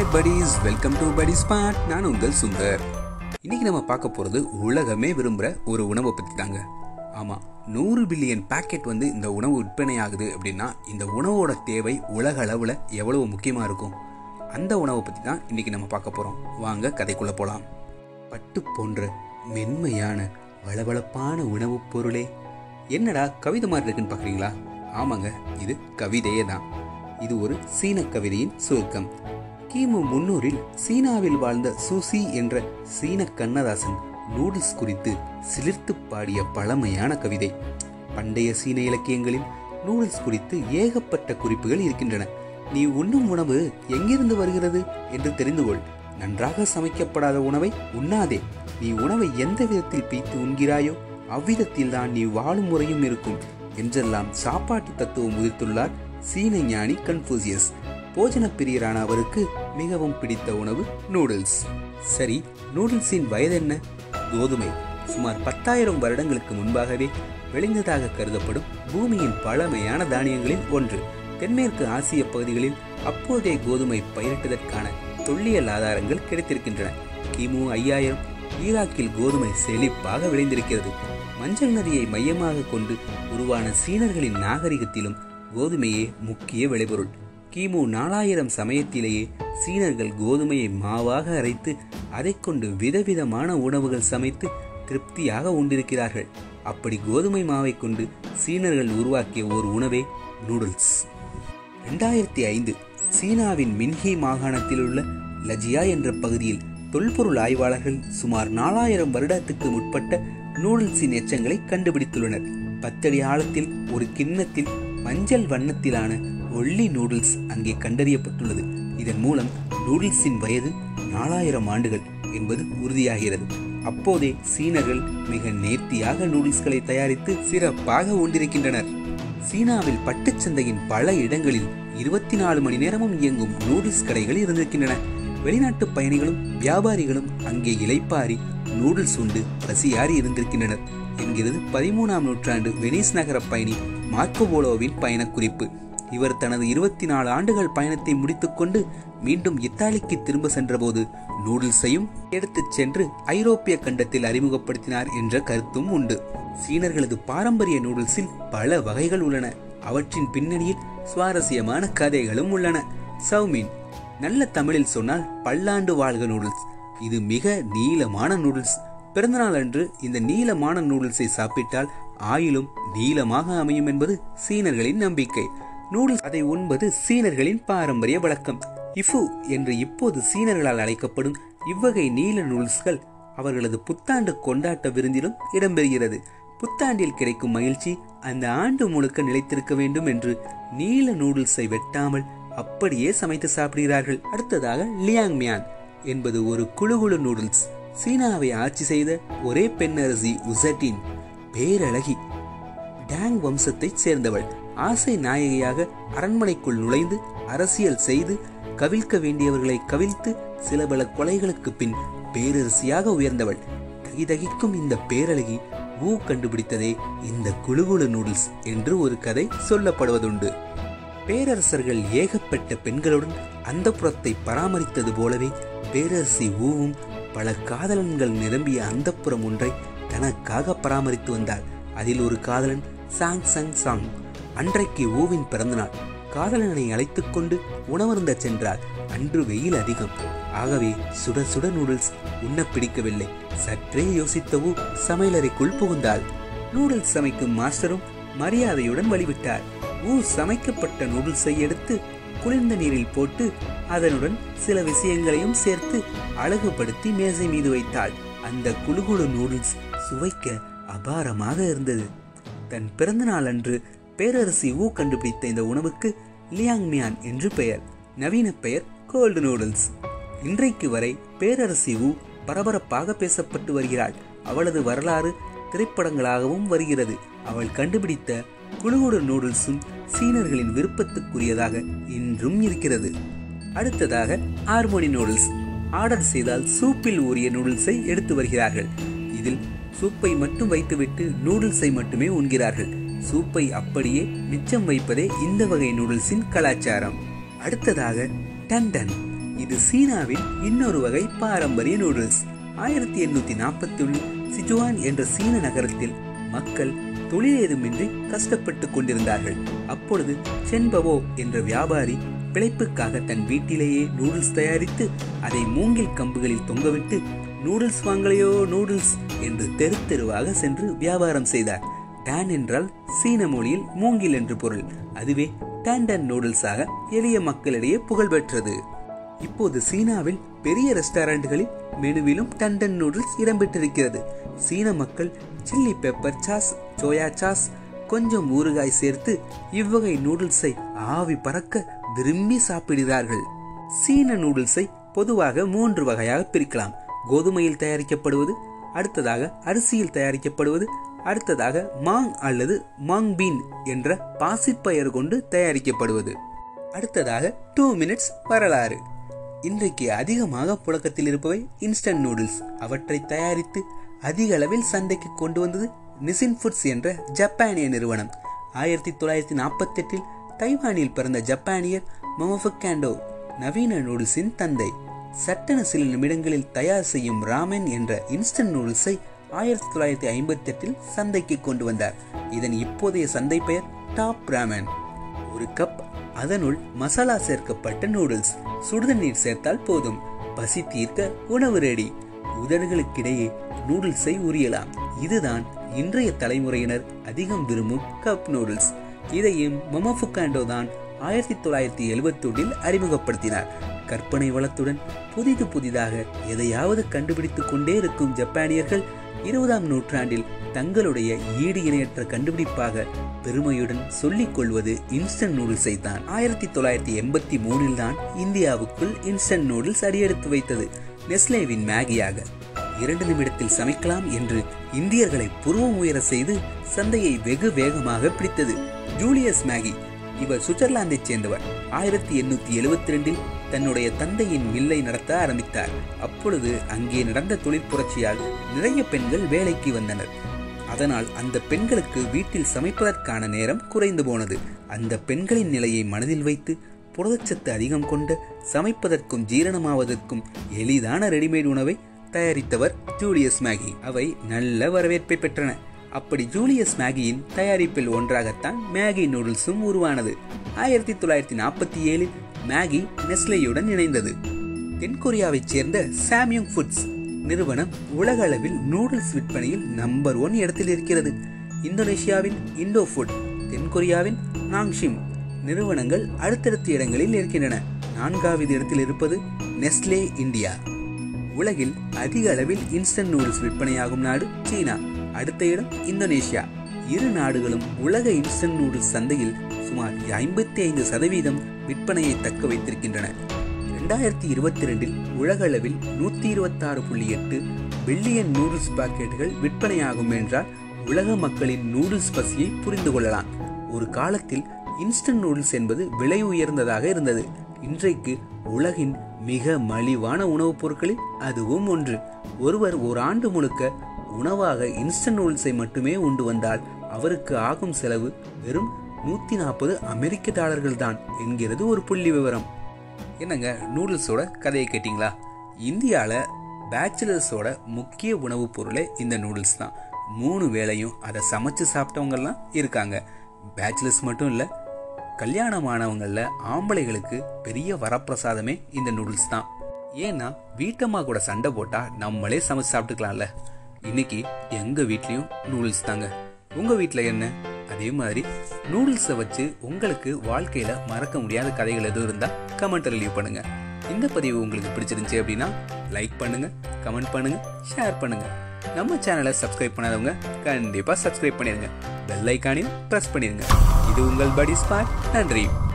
hi buddies welcome to buddy spot நான் உங்கள் சுந்தர் இன்னைக்கு நம்ம பார்க்க போகிறது உலகமே விரும்புகிற ஒரு உணவை பற்றி தாங்க ஆமாம் நூறு பில்லியன் பாக்கெட் வந்து இந்த உணவு விற்பனை ஆகுது அப்படின்னா இந்த உணவோட தேவை உலக அளவில் எவ்வளவு முக்கியமாக இருக்கும் அந்த உணவை பற்றி தான் இன்னைக்கு நம்ம பார்க்க போகிறோம் வாங்க கதைக்குள்ளே போகலாம் பட்டு போன்ற மென்மையான வளவளப்பான உணவுப் பொருளே என்னடா கவிதை மாதிரி இருக்குன்னு பார்க்குறீங்களா ஆமாங்க இது கவிதையே தான் இது ஒரு சீன கவிதையின் சுருக்கம் கிமு முன்னூறில் சீனாவில் வாழ்ந்த சூசி என்ற சீன கண்ணதாசன் நூடுல்ஸ் குறித்து சிலிர்த்து பாடிய பழமையான கவிதை பண்டைய சீன இலக்கியங்களில் நூடுல்ஸ் குறித்து ஏகப்பட்ட குறிப்புகள் இருக்கின்றன நீ உண்ணும் உணவு எங்கிருந்து வருகிறது என்று தெரிந்து கொள் நன்றாக சமைக்கப்படாத உணவை உண்ணாதே நீ உணவை எந்த விதத்தில் பீத்து உண்கிறாயோ அவ்விதத்தில் தான் நீ வாழும் முறையும் இருக்கும் என்றெல்லாம் சாப்பாட்டு தத்துவம் உதிர்த்துள்ளார் சீன ஞானி கன்ஃபூசியஸ் போஜன பிரியரான அவருக்கு மிகவும் பிடித்த உணவு நூடுல்ஸ் சரி நூடுல்ஸின் வயது என்ன கோதுமை சுமார் பத்தாயிரம் வருடங்களுக்கு முன்பாகவே விளைந்ததாக கருதப்படும் பூமியின் பழமையான தானியங்களில் ஒன்று தென்மேற்கு ஆசிய பகுதிகளில் அப்போதைய கோதுமை பயிரிட்டதற்கான தொல்லியல் ஆதாரங்கள் கிடைத்திருக்கின்றன கிமு ஐயாயிரம் ஈராக்கில் கோதுமை செழிப்பாக விளைந்திருக்கிறது மஞ்சள் நதியை மையமாக கொண்டு உருவான சீனர்களின் நாகரிகத்திலும் கோதுமையே முக்கிய விளைபொருள் கிமு நாலாயிரம் சமயத்திலேயே சீனர்கள் கோதுமையை மாவாக அரைத்து அதை கொண்டு விதவிதமான உணவுகள் சமைத்து திருப்தியாக உண்டிருக்கிறார்கள் அப்படி கோதுமை மாவை கொண்டு சீனர்கள் உருவாக்கிய ஒரு உணவே நூடுல்ஸ் ரெண்டாயிரத்தி ஐந்து சீனாவின் மின்ஹி மாகாணத்தில் உள்ள லஜியா என்ற பகுதியில் தொல்பொருள் ஆய்வாளர்கள் சுமார் நாலாயிரம் வருடத்துக்கு முற்பட்ட நூடுல்ஸின் எச்சங்களை கண்டுபிடித்துள்ளனர் பத்தடி ஆழத்தில் ஒரு கிண்ணத்தில் மஞ்சள் வண்ணத்திலான ஒல்லி நூடுல்ஸ் அங்கே கண்டறியப்பட்டுள்ளது இதன் மூலம் நூடுல்ஸின் வயது நாலாயிரம் ஆண்டுகள் என்பது உறுதியாகிறது அப்போதே சீனர்கள் மிக நேர்த்தியாக நூடுல்ஸ்களை தயாரித்து சிறப்பாக உண்டிருக்கின்றனர் சீனாவில் பட்டுச்சந்தையின் பல இடங்களில் இருபத்தி நாலு மணி நேரமும் இயங்கும் நூடுல்ஸ் கடைகள் இருந்திருக்கின்றன வெளிநாட்டு பயணிகளும் வியாபாரிகளும் அங்கே இலைப்பாரி நூடுல்ஸ் உண்டு பசியாறி இருந்திருக்கின்றனர் என்கிறது பதிமூணாம் நூற்றாண்டு வெனிஸ் நகர பயணி மார்க்கோபோலோவின் பயணக்குறிப்பு இவர் தனது இருபத்தி நாலு ஆண்டுகள் பயணத்தை முடித்துக்கொண்டு மீண்டும் இத்தாலிக்கு திரும்ப சென்றபோது நூடுல்ஸையும் எடுத்துச் சென்று ஐரோப்பிய கண்டத்தில் அறிமுகப்படுத்தினார் என்ற கருத்தும் உண்டு சீனர்களது பாரம்பரிய நூடுல்ஸில் பல வகைகள் உள்ளன அவற்றின் பின்னணியில் சுவாரஸ்யமான கதைகளும் உள்ளன சௌமீன் நல்ல தமிழில் சொன்னால் பல்லாண்டு வாழ்க நூடுல்ஸ் இது மிக நீளமான நூடுல்ஸ் பிறந்தநாள் அன்று இந்த நீளமான நூடுல்ஸை சாப்பிட்டால் ஆயிலும் நீளமாக அமையும் என்பது சீனர்களின் நம்பிக்கை நூடுல்ஸ் அதை உண்பது சீனர்களின் பாரம்பரிய வழக்கம் இஃபு என்று இப்போது சீனர்களால் அழைக்கப்படும் இவ்வகை நீல நூடுல்ஸ்கள் அவர்களது புத்தாண்டு கொண்டாட்ட விருந்திலும் இடம்பெறுகிறது புத்தாண்டில் கிடைக்கும் மகிழ்ச்சி அந்த ஆண்டு முழுக்க நிலைத்திருக்க வேண்டும் என்று நீல நூடுல்ஸை வெட்டாமல் அப்படியே சமைத்து சாப்பிடுகிறார்கள் அடுத்ததாக லியாங் மியான் என்பது ஒரு குழுகுழு நூடுல்ஸ் சீனாவை ஆட்சி செய்த ஒரே பெண்ணரசி உசட்டின் பேரழகி டேங் வம்சத்தைச் சேர்ந்தவள் ஆசை நாயகியாக அரண்மனைக்குள் நுழைந்து அரசியல் செய்து கவிழ்க்க வேண்டியவர்களை கவிழ்த்து சில பல கொலைகளுக்கு பின் பேரரசியாக உயர்ந்தவள் தகிதகிக்கும் இந்த பேரழகி ஊ கண்டுபிடித்ததே இந்த குழுகுழு நூடுல்ஸ் என்று ஒரு கதை சொல்லப்படுவதுண்டு பேரரசர்கள் ஏகப்பட்ட பெண்களுடன் அந்த புறத்தை பராமரித்தது போலவே பேரரசி ஊவும் பல காதலன்கள் நிரம்பிய அந்தப்புறம் ஒன்றை தனக்காக பராமரித்து வந்தாள் அதில் ஒரு காதலன் சாங் சங் சாங் அன்றைக்கு ஊவின் பிறந்தநாள் காதலனை அழைத்துக் கொண்டு உணவருந்த சென்றாள் அன்று வெயில் அதிகம் ஆகவே சுட சுட நூடுல்ஸ் உண்ண பிடிக்கவில்லை சற்றே யோசித்த ஊ சமையலறைக்குள் புகுந்தாள் நூடுல்ஸ் சமைக்கும் மாஸ்டரும் மரியாதையுடன் வழிவிட்டார் ஊ சமைக்கப்பட்ட நூடுல்ஸை எடுத்து குளிர்ந்த நீரில் போட்டு அதனுடன் சில விஷயங்களையும் சேர்த்து அழகுபடுத்தி மேசை மீது வைத்தாள் அந்த குழுகுழு நூடுல்ஸ் சுவைக்க அபாரமாக இருந்தது தன் பிறந்த நாள் அன்று பேரரசி ஊ கண்டுபிடித்த இந்த உணவுக்கு லியாங் மியான் என்று பெயர் நவீன பெயர் கோல்டு நூடுல்ஸ் இன்றைக்கு வரை பேரரசி ஊ பரபரப்பாக பேசப்பட்டு வருகிறாள் அவளது வரலாறு திரைப்படங்களாகவும் வருகிறது அவள் கண்டுபிடித்த குழுகுடு நூடுல்ஸும் சீனர்களின் விருப்பத்துக்குரியதாக இன்றும் இருக்கிறது அடுத்ததாக ஹார்மோனி நூடுல்ஸ் ஆர்டர் செய்தால் சூப்பில் ஊறிய நூடுல்ஸை எடுத்து வருகிறார்கள் இதில் சூப்பை மட்டும் வைத்துவிட்டு நூடுல்ஸை மட்டுமே உண்கிறார்கள் சூப்பை அப்படியே மிச்சம் வைப்பதே இந்த வகை நூடுல்ஸின் கலாச்சாரம் அடுத்ததாக டண்டன் இது சீனாவின் இன்னொரு வகை பாரம்பரிய நூடுல்ஸ் ஆயிரத்தி எண்ணூத்தி நாற்பத்தி ஒன்னில் சிஜுவான் என்ற சீன நகரத்தில் மக்கள் தொழில் ஏதுமின்றி கஷ்டப்பட்டு கொண்டிருந்தார்கள் அப்பொழுது சென்பவோ என்ற வியாபாரி பிழைப்புக்காக தன் வீட்டிலேயே நூடுல்ஸ் தயாரித்து அதை மூங்கில் கம்புகளில் தொங்கவிட்டு நூடுல்ஸ் வாங்கலையோ நூடுல்ஸ் என்று தெரு தெருவாக சென்று வியாபாரம் செய்தார் டான் என்றால் சீன மொழியில் மூங்கில் என்று பொருள் அதுவே டாண்டன் நூடுல்ஸாக எளிய மக்களிடையே புகழ் பெற்றது இப்போது சீனாவில் பெரிய ரெஸ்டாரண்ட்களில் மெனுவிலும் டண்டன் நூடுல்ஸ் இடம்பெற்றிருக்கிறது சீன மக்கள் chilli pepper sauce soya sauce கொஞ்சம் ஊறுகாய் சேர்த்து இவ்வகை நூடுல்ஸை ஆவி பறக்க விரும்பி சாப்பிடுகிறார்கள் சீன நூடுல்ஸை பொதுவாக மூன்று வகையாக பிரிக்கலாம் கோதுமையில் தயாரிக்கப்படுவது அடுத்ததாக அரிசியில் தயாரிக்கப்படுவது அடுத்ததாக மாங் அல்லது மாங் பீன் என்ற பாசிப்பயர் கொண்டு தயாரிக்கப்படுவது அடுத்ததாக டூ மினிட்ஸ் வரலாறு இன்றைக்கு அதிகமாக புழக்கத்தில் இருப்பவை இன்ஸ்டன்ட் நூடுல்ஸ் அவற்றை தயாரித்து அதிக அளவில் சந்தைக்கு கொண்டு வந்தது நிசின் ஃபுட்ஸ் என்ற ஜப்பானிய நிறுவனம் ஆயிரத்தி தொள்ளாயிரத்தி நாற்பத்தி எட்டில் தைவானில் பிறந்த ஜப்பானியர் மொமஃபுக்காண்டோ நவீன நூடுல்ஸின் தந்தை சட்டென சில நிமிடங்களில் தயார் செய்யும் ராமன் என்ற இன்ஸ்டன்ட் நூடுல்ஸை ஆயிரத்தி தொள்ளாயிரத்தி ஐம்பத்தி எட்டில் சந்தைக்கு கொண்டு வந்தார் இதன் இப்போதைய சந்தை பெயர் டாப் ராமன் ஒரு கப் அதனுள் மசாலா சேர்க்கப்பட்ட நூடுல்ஸ் சுடுதண்ணீர் சேர்த்தால் போதும் பசி தீர்க்க உணவு ரெடி உதடுகளுக்கிடையே நூடுல்ஸை உரியலாம் இதுதான் இன்றைய தலைமுறையினர் அதிகம் விரும்பும் கப் நூடுல்ஸ் இதையும் மொமஃபுக்காண்டோ தான் ஆயிரத்தி தொள்ளாயிரத்தி எழுபத்தி ஒன்றில் அறிமுகப்படுத்தினார் கற்பனை வளத்துடன் புதிது புதிதாக எதையாவது கண்டுபிடித்துக் கொண்டே இருக்கும் ஜப்பானியர்கள் இருபதாம் நூற்றாண்டில் தங்களுடைய ஈடு இணையற்ற கண்டுபிடிப்பாக பெருமையுடன் சொல்லிக் கொள்வது இன்ஸ்டன்ட் நூடுல்ஸை தான் ஆயிரத்தி தொள்ளாயிரத்தி எண்பத்தி மூணில் தான் இந்தியாவுக்குள் இன்ஸ்டன்ட் நூடுல்ஸ் அடியெடுத்து வைத்தது நெஸ்லேவின் மேகியாக இரண்டு நிமிடத்தில் சமைக்கலாம் என்று இந்தியர்களை புருவம் உயர செய்து சந்தையை வெகு வேகமாக பிடித்தது ஜூலியஸ் மேகி இவர் சுவிட்சர்லாந்தைச் சேர்ந்தவர் ஆயிரத்தி எண்ணூத்தி எழுபத்தி ரெண்டில் தன்னுடைய தந்தையின் மில்லை நடத்த ஆரம்பித்தார் அப்பொழுது அங்கே நடந்த தொழில் புரட்சியால் நிறைய பெண்கள் வேலைக்கு வந்தனர் அதனால் அந்த பெண்களுக்கு வீட்டில் சமைப்பதற்கான நேரம் குறைந்து போனது அந்த பெண்களின் நிலையை மனதில் வைத்து புரதச்சத்து அதிகம் கொண்ட சமைப்பதற்கும் ஜீரணமாவதற்கும் எளிதான ரெடிமேட் உணவை தயாரித்தவர் ஜூலியஸ் மேகி அவை நல்ல வரவேற்பை பெற்றன அப்படி ஜூலியஸ் மேகியின் தயாரிப்பில் ஒன்றாகத்தான் மேகி நூடுல்ஸும் உருவானது ஆயிரத்தி தொள்ளாயிரத்தி நாற்பத்தி ஏழில் மேகி நெஸ்லேயுடன் இணைந்தது தென்கொரியாவைச் சேர்ந்த சாம்யுங் ஃபுட்ஸ் நிறுவனம் உலக அளவில் நூடுல்ஸ் விற்பனையில் நம்பர் ஒன் இடத்தில் இருக்கிறது இந்தோனேஷியாவின் இண்டோ ஃபுட் தென்கொரியாவின் நாங்ஷிம் நிறுவனங்கள் அடுத்தடுத்த இடங்களில் இருக்கின்றன நான்காவது இடத்தில் இருப்பது நெஸ்லே இந்தியா உலகில் அதிக அளவில் இன்ஸ்டன்ட் நூடுல்ஸ் விற்பனையாகும் நாடு சீனா அடுத்த இடம் இந்தோனேஷியா இரு நாடுகளும் உலக இன்ஸ்டன்ட் நூடுல்ஸ் சந்தையில் சுமார் ஐம்பத்தி ஐந்து சதவீதம் விற்பனையை தக்க வைத்திருக்கின்றன இரண்டாயிரத்தி இருபத்தி ரெண்டில் உலக அளவில் நூத்தி இருபத்தி ஆறு புள்ளி எட்டு பில்லியன் நூடுல்ஸ் பாக்கெட்டுகள் விற்பனையாகும் என்றால் உலக மக்களின் நூடுல்ஸ் பசியை புரிந்து கொள்ளலாம் ஒரு காலத்தில் இன்ஸ்டன்ட் நூடுல்ஸ் என்பது விலை உயர்ந்ததாக இருந்தது இன்றைக்கு உலகின் மிக மலிவான உணவுப் பொருட்களில் அதுவும் ஒன்று ஒருவர் ஒரு ஆண்டு முழுக்க உணவாக இன்ஸ்டன்ட் நூடுல்ஸை மட்டுமே உண்டு வந்தால் அவருக்கு ஆகும் செலவு வெறும் நூத்தி நாற்பது அமெரிக்க டாலர்கள் தான் என்கிறது ஒரு புள்ளி விவரம் என்னங்க நூடுல்ஸோட கதையை கேட்டிங்களா இந்தியாவில் பேச்சுலர்ஸோட முக்கிய உணவுப் பொருளே இந்த நூடுல்ஸ் தான் மூணு வேளையும் அதை சமைச்சு சாப்பிட்டவங்கெல்லாம் இருக்காங்க பேச்சுலர்ஸ் மட்டும் இல்லை கல்யாணமானவங்களில் ஆம்பளைகளுக்கு பெரிய வரப்பிரசாதமே இந்த நூடுல்ஸ் தான் ஏன்னா வீட்டம்மா கூட சண்டை போட்டால் நம்மளே சமைச்சு சாப்பிட்டுக்கலாம்ல இன்னைக்கு எங்கள் வீட்லேயும் நூடுல்ஸ் தாங்க உங்கள் வீட்டில் என்ன அதே மாதிரி நூடுல்ஸை வச்சு உங்களுக்கு வாழ்க்கையில் மறக்க முடியாத கதைகள் எதுவும் இருந்தால் கமெண்ட்டில் லீவ் பண்ணுங்கள் இந்த பதிவு உங்களுக்கு பிடிச்சிருந்துச்சு அப்படின்னா லைக் பண்ணுங்க கமெண்ட் பண்ணுங்க ஷேர் பண்ணுங்க நம்ம சேனலை சப்ஸ்கிரைப் பண்ணாதவங்க கண்டிப்பாக சப்ஸ்கிரைப் பண்ணிடுங்க பெல் ஐக்கானையும் ப்ரெஸ் பண்ணிடுங்க இது உங்கள் படி ஸ்பாட் நன்றி